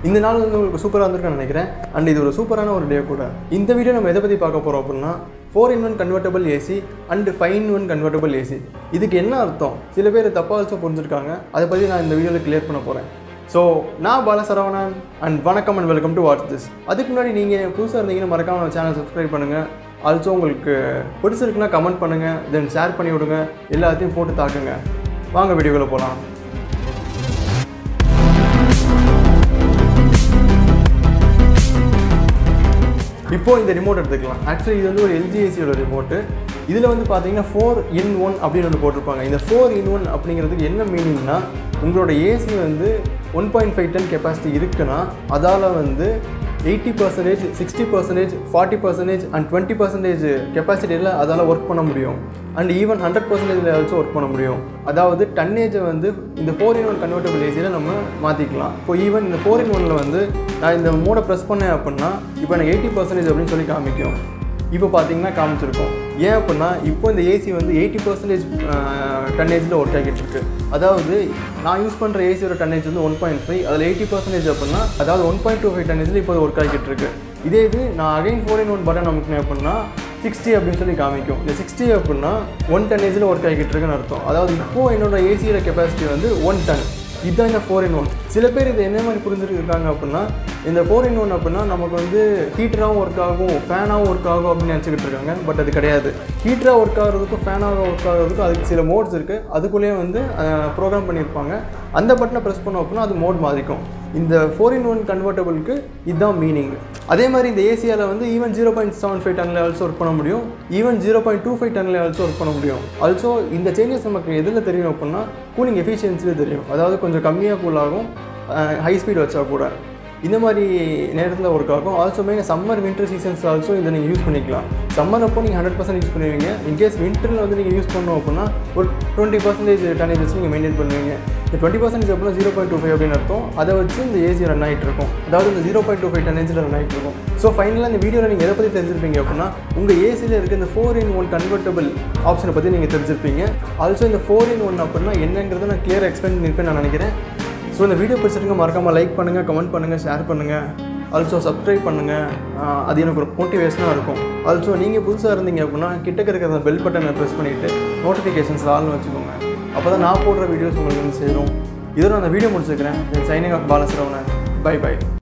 இந்த நாள் வந்து உங்களுக்கு சூப்பராக இருந்திருக்குன்னு நினைக்கிறேன் அண்ட் இது ஒரு சூப்பரான ஒரு டே கூட இந்த வீடியோ நம்ம எதை பற்றி பார்க்க போகிறோம் அப்படின்னா four in one convertible AC and five in one convertible AC இதுக்கு என்ன அர்த்தம் சில பேர் தப்பாக வச்சு புரிஞ்சிருக்காங்க அதை பற்றி நான் இந்த வீடியோவில் கிளியர் பண்ண போகிறேன் ஸோ நான் பாலசரவணன் அண்ட் வணக்கம் and welcome to watch this அதுக்கு முன்னாடி நீங்கள் புதுசாக இருந்தீங்கன்னா மறக்காம நம்ம சேனல் சப்ஸ்கிரைப் பண்ணுங்கள் ஆல்சோ உங்களுக்கு பிடிச்சிருக்குன்னா கமெண்ட் பண்ணுங்கள் தென் ஷேர் பண்ணி விடுங்க எல்லாத்தையும் போட்டு தாக்குங்க வாங்க வீடியோக்குள்ளே போகலாம் இப்போ இந்த ரிமோட் எடுத்துக்கலாம் ஆக்சுவலி இது வந்து ஒரு எல்ஜிஏசியோட ரிமோட்டு இதில் வந்து பார்த்தீங்கன்னா ஃபோர் இன் ஒன் அப்படின்னு ஒன்று போட்டிருப்பாங்க இந்த ஃபோர் இன் ஒன் அப்படிங்கிறதுக்கு என்ன மீனிங்னா உங்களோட ஏசி வந்து one point five ton capacity இருக்குன்னா அதால் வந்து eighty percentage sixty percentage forty percentage and twenty percentage கெப்பாசிட்டியில் அதால் ஒர்க் பண்ண முடியும் அண்ட் ஈவன் ஹண்ட்ரட் பர்சன்டேஜில் ஆல்சோ ஒர்க் பண்ண முடியும் அதாவது டன்னேஜை வந்து இந்த ஃபோர் இன் ஒன் கன்வெர்ட்டபிள் ஏசியில் நம்ம மாற்றிக்கலாம் இப்போ ஈவன் இந்த ஃபோர் இன் ஒனில் வந்து நான் இந்த மோடை ப்ரெஸ் பண்ணேன் அப்படின்னா இப்போ எனக்கு எயிட்டி பர்சன்டேஜ் அப்படின்னு சொல்லி காமிக்கும் இப்போ பார்த்தீங்கன்னா காமிச்சிருக்கோம் ஏன் அப்படின்னா இப்போ இந்த ஏசி வந்து எயிட்டி பர்சன்டேஜ் டன்னேஜில் ஒர்க் ஆகிட்டு இருக்கு அதாவது நான் யூஸ் பண்ணுற ஏசியோட டன்னேஜ் வந்து ஒன் பாயிண்ட் ஃபைவ் அதில் எயிட்டி பர்சன்டேஜ் அப்படின்னா அதாவது ஒன் பாயிண்ட் டூ ஃபைவ் டன்னேஜில் இப்போ ஒர்க் ஆகிட்டு இருக்கு இதே இது நான் again four in one button நமக்கு அப்படின்னா சிக்ஸ்டி அப்படின்னு சொல்லி காமிக்கும் இந்த சிக்ஸ்டி அப்படின்னா ஒன் டன்னேஜில் ஒர்க் ஆகிட்டு இருக்குன்னு அர்த்தம் அதாவது இப்போது என்னோட ஏசியோட கெப்பாசிட்டி வந்து ஒன் டன் இதுதான் இந்த ஃபோர் இன் ஒன் சில பேர் இது என்ன மாதிரி புரிஞ்சுருக்காங்க அப்படின்னா இந்த ஃபோர் இன் ஒன் அப்படின்னா நமக்கு வந்து ஹீட்டராகவும் ஒர்க் ஆகும் ஃபேனாகவும் ஒர்க் ஆகும் அப்படின்னு நினச்சிக்கிட்டு இருக்காங்க பட் அது கிடையாது ஹீட்டராக ஒர்க் ஆகிறதுக்கும் ஃபேனாக ஒர்க் ஆகிறதுக்கும் அதுக்கு சில மோட்ஸ் இருக்குது அதுக்குள்ளேயே வந்து ப்ரோக்ராம் பண்ணியிருப்பாங்க அந்த பட்டனை ப்ரெஸ் பண்ணோம் அப்படின்னா அது மோட் மாறிக்கும் இந்த ஃபோர் இன் ஒன் கன்வெர்ட்டபிளுக்கு இதுதான் மீனிங் அதே மாதிரி இந்த ஏசியாவில் வந்து even zero point seven five டன்ல ஆல்சோ ஒர்க் பண்ண முடியும் even zero point two five டன்ல ஆல்சோ ஒர்க் பண்ண முடியும் ஆல்சோ இந்த சேஞ்சஸ் நமக்கு எதில் தெரியும் அப்படின்னா கூலிங் எஃபிஷியன்சியில் தெரியும் அதாவது கொஞ்சம் கம்மியாக கூல் ஆகும் ஹை ஸ்பீட் வச்சா கூட இந்த மாதிரி நேரத்தில் ஒர்க் ஆகும் ஆல்சோ மேங்க சம்மர் வின்டர் சீசன்ஸ் ஆல்சோ இதை நீங்கள் யூஸ் பண்ணிக்கலாம் சம்மர் அப்போ நீங்கள் ஹண்ட்ரட் பர்சன்ட் யூஸ் பண்ணுவீங்க இன்கேஸ் வின்டரில் வந்து நீங்கள் யூஸ் பண்ணோம் அப்படின்னா ஒரு டுவெண்ட்டி பர்சன்டேஜ் டனேஜஸ் நீங்கள் மெயின்டைன் பண்ணுவீங்க இந்த டுவெண்ட்டி பர்சன்டேஜ் அப்படின்னா ஜீரோ பாயிண்ட் டூ ஃபைவ் அப்படின்னு அர்த்தம் அதை வச்சு இந்த ஏசி ரன் ஆகிட்டு இருக்கும் அதாவது இந்த ஜீரோ பாயிண்ட் டூ ஃபைவ் டனேஜில் ரன் ஆகிட்டு இருக்கும் ஸோ ஃபைனலாக இந்த வீடியோவில் நீங்கள் எதை பற்றி தெரிஞ்சிருப்பீங்க அப்படின்னா உங்கள் ஏசியில் இருக்க இந்த ஃபோர் இன் ஒன் கன்வெர்ட்டபிள் ஆப்ஷனை பற்றி நீங்கள் தெரிஞ்சிருப்பீங்க ஆல்சோ இந்த ஃபோர் இன் ஒன் அப்படின்னா என்னங்கிறத நான் கிளியர் எக்ஸ்பிளைன் பண்ணியிருப்பேன் நான் நினைக்கிறேன் ஸோ இந்த வீடியோ பிடிச்சிருங்க மறக்காமல் லைக் பண்ணுங்கள் கமெண்ட் பண்ணுங்கள் ஷேர் பண்ணுங்கள் ஆல்சோ சப்ஸ்கிரைப் பண்ணுங்கள் அது எனக்கு ஒரு மோட்டிவேஷனாக இருக்கும் ஆல்சோ நீங்கள் புதுசாக இருந்தீங்க அப்படின்னா கிட்டக்க இருக்கிற அந்த பெல் பட்டனை ப்ரெஸ் பண்ணிவிட்டு நோட்டிஃபிகேஷன்ஸ் ஆள்னு வச்சுக்கோங்க அப்போ தான் நான் போடுற வீடியோஸ் உங்களுக்கு வந்து சேரும் இதோட அந்த வீடியோ முடிச்சுக்கிறேன் signing off Balasaravanan bye by